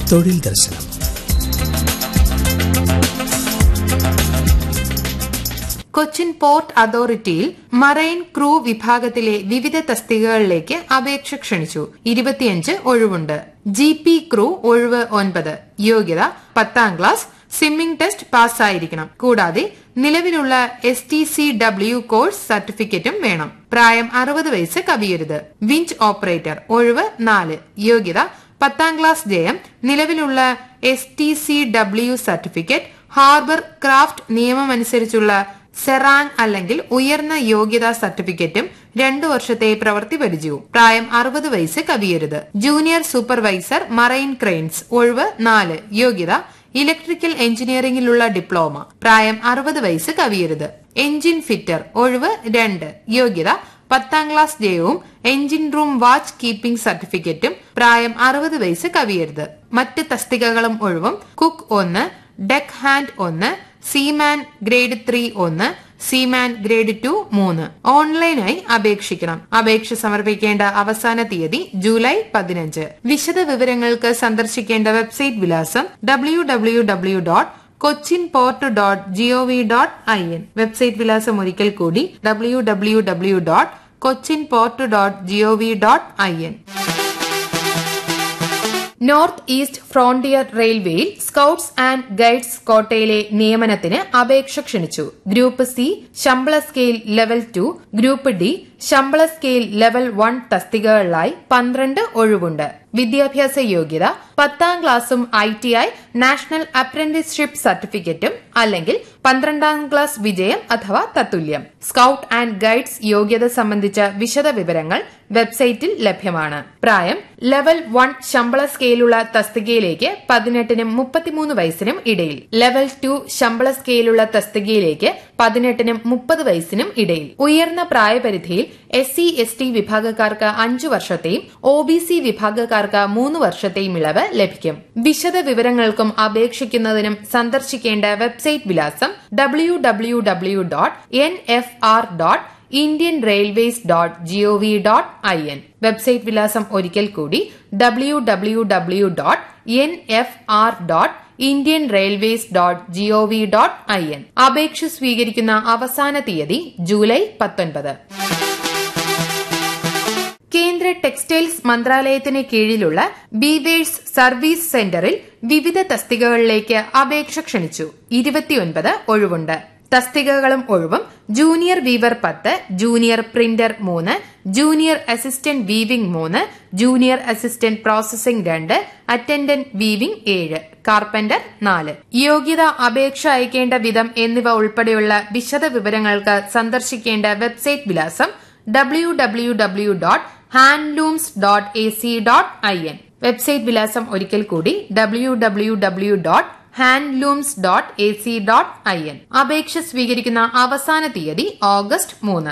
തൊഴിൽ ദർശനം കൊച്ചിൻ പോർട്ട് അതോറിറ്റിയിൽ മറൈൻ ക്രൂ വിഭാഗത്തിലെ വിവിധ തസ്തികകളിലേക്ക് അപേക്ഷ ക്ഷണിച്ചു ഇരുപത്തിയഞ്ച് ഒഴിവുണ്ട് ജി പി ക്രൂ ഒഴിവ് ഒൻപത് യോഗ്യത പത്താം ക്ലാസ് സ്വിമ്മിംഗ് ടെസ്റ്റ് പാസ്സായിരിക്കണം കൂടാതെ നിലവിലുള്ള S T C W course സർട്ടിഫിക്കറ്റും വേണം പ്രായം അറുപത് വയസ്സ് കവിയരുത് വിഞ്ച് ഓപ്പറേറ്റർ ഒഴിവ് നാല് യോഗ്യത പത്താം ക്ലാസ് ജയം നിലവിലുള്ള S T C W certificate harbour craft നിയമമനുസരിച്ചുള്ള സെറാങ് അല്ലെങ്കിൽ ഉയർന്ന യോഗ്യതാ സർട്ടിഫിക്കറ്റും രണ്ടു വർഷത്തെ പ്രവൃത്തി പരിചയവും പ്രായം അറുപത് വയസ്സ് കവിയരുത് ജൂനിയർ സൂപ്പർവൈസർ മറൈൻ ക്രെയിൻസ് ഒഴിവ് നാല് യോഗ്യത ഇലക്ട്രിക്കൽ എഞ്ചിനീയറിംഗിലുള്ള ഡിപ്ലോമ പ്രായം അറുപത് വയസ്സ് കവിയരുത് എഞ്ചിൻ ഫിറ്റർ ഒഴിവ് രണ്ട് യോഗ്യത പത്താം ക്ലാസ് ജയവും എഞ്ചിൻ റൂം വാച്ച് കീപ്പിംഗ് സർട്ടിഫിക്കറ്റും പ്രായം അറുപത് വയസ്സ് കവിയരുത് മറ്റ് തസ്തികകളും ഒഴിവും കുക്ക് ഒന്ന് ഡെക്ക് ഹാൻഡ് ഒന്ന് സീമാൻ ഗ്രേഡ് ത്രീ ഒന്ന് സീമാൻ ഗ്രേഡ് ടു മൂന്ന് ഓൺലൈനായി അപേക്ഷിക്കണം അപേക്ഷ സമർപ്പിക്കേണ്ട അവസാന തീയതി ജൂലൈ പതിനഞ്ച് വിശദ വിവരങ്ങൾക്ക് സന്ദർശിക്കേണ്ട വെബ്സൈറ്റ് വിലാസം W W W dot Cochin port dot gov dot I N website വിലാസം ഒരിക്കൽ കൂടി W W W dot Cochin port dot gov dot I N north east frontier റെയിൽവേയിൽ സ്കൌട്ട്സ് ആൻഡ് ഗൈഡ്സ് കോട്ടയിലെ നിയമനത്തിന് അപേക്ഷ ക്ഷണിച്ചു ഗ്രൂപ്പ് സി ശമ്പള scale level two group D ശമ്പള സ്കെയിൽ ലെവൽ വൺ തസ്തികകളിലായി പന്ത്രണ്ട് ഒഴിവുണ്ട് വിദ്യാഭ്യാസ യോഗ്യത പത്താം ക്ലാസും I T I national apprenticeship സർട്ടിഫിക്കറ്റും അല്ലെങ്കിൽ പന്ത്രണ്ടാം ക്ലാസ് വിജയം അഥവാ തത്തുല്യം സ്കൌട്ട് ആൻഡ് ഗൈഡ്സ് യോഗ്യത സംബന്ധിച്ച വിശദ വിവരങ്ങൾ വെബ്സൈറ്റിൽ ലഭ്യമാണ് പ്രായം ലെവൽ വൺ ശമ്പള സ്കെയിലുള്ള തസ്തികയിലേക്ക് പതിനെട്ടിനും മുപ്പത്തിമൂന്ന് വയസ്സിനും ഇടയിൽ ലെവൽ ടു ശമ്പള സ്കെയിലുള്ള തസ്തികയിലേക്ക് പതിനെട്ടിനും മുപ്പത് വയസ്സിനും ഇടയിൽ ഉയർന്ന പ്രായപരിധിയിൽ എസ് സി എസ് ടി വിഭാഗക്കാർക്ക് അഞ്ചു വർഷത്തെയും ഒ ബി സി വിഭാഗക്കാർക്ക് മൂന്ന് വർഷത്തെയും ഇളവ് ലഭിക്കും വിശദ വിവരങ്ങൾക്കും അപേക്ഷിക്കുന്നതിനും സന്ദർശിക്കേണ്ട വെബ്സൈറ്റ് വിലാസം W W W dot N F R dot Indian railways dot gov dot I N website വിലാസം ഒരിക്കൽ കൂടി W W W dot N F R dot Indian railways dot gov dot I N അപേക്ഷ സ്വീകരിക്കുന്ന അവസാന തീയതി July പത്തൊൻപത് കേന്ദ്ര textiles മന്ത്രാലയത്തിന് കീഴിലുള്ള ബീവേഴ്സ് സർവീസ് സെന്ററിൽ വിവിധ തസ്തികകളിലേക്ക് അപേക്ഷ ക്ഷണിച്ചു ഇരുപത്തിയൊൻപത് ഒഴിവുണ്ട് തസ്തികകളും ഒഴിവും ജൂനിയർ വീവർ പത്ത് ജൂനിയർ പ്രിന്റർ മൂന്ന് ജൂനിയർ അസിസ്റ്റന്റ് വീവിംഗ് മൂന്ന് ജൂനിയർ അസിസ്റ്റന്റ് പ്രോസസിംഗ് രണ്ട് അറ്റൻഡന്റ് വീവിംഗ് ഏഴ് കാർപ്പന്റർ നാല് യോഗ്യത അപേക്ഷ അയക്കേണ്ട വിധം എന്നിവ ഉൾപ്പെടെയുള്ള വിശദ വിവരങ്ങൾക്ക് സന്ദർശിക്കേണ്ട വെബ്സൈറ്റ് വിലാസം W W W dot handlooms dot A C dot I N website വിലാസം ഒരിക്കൽ കൂടി W W W dot handlooms dot A C dot I N അപേക്ഷ സ്വീകരിക്കുന്ന അവസാന തീയതി ഓഗസ്റ്റ് മൂന്ന്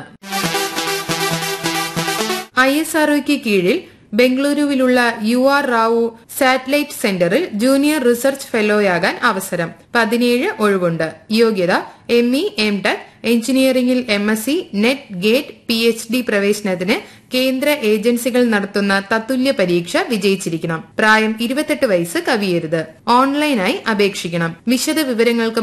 ഐ എസ് ആർഒയ്ക്ക് കീഴിൽ ബംഗളൂരുവിലുള്ള യു ആർ റാവു സാറ്റലൈറ്റ് സെന്ററിൽ ജൂനിയർ റിസർച്ച് ഫെലോയാകാൻ അവസരം പതിനേഴ് ഒഴിവുണ്ട് യോഗ്യത എം ഇ എം ടെക് എഞ്ചിനീയറിംഗിൽ M S C net gate P H D പ്രവേശനത്തിന് കേന്ദ്ര ഏജൻസികൾ നടത്തുന്ന തത്തുല്യ പരീക്ഷ വിജയിച്ചിരിക്കണം പ്രായം ഇരുപത്തെട്ട് വയസ്സ് കവിയരുത് ഓൺലൈനായി അപേക്ഷിക്കണം വിശദ വിവരങ്ങൾക്ക്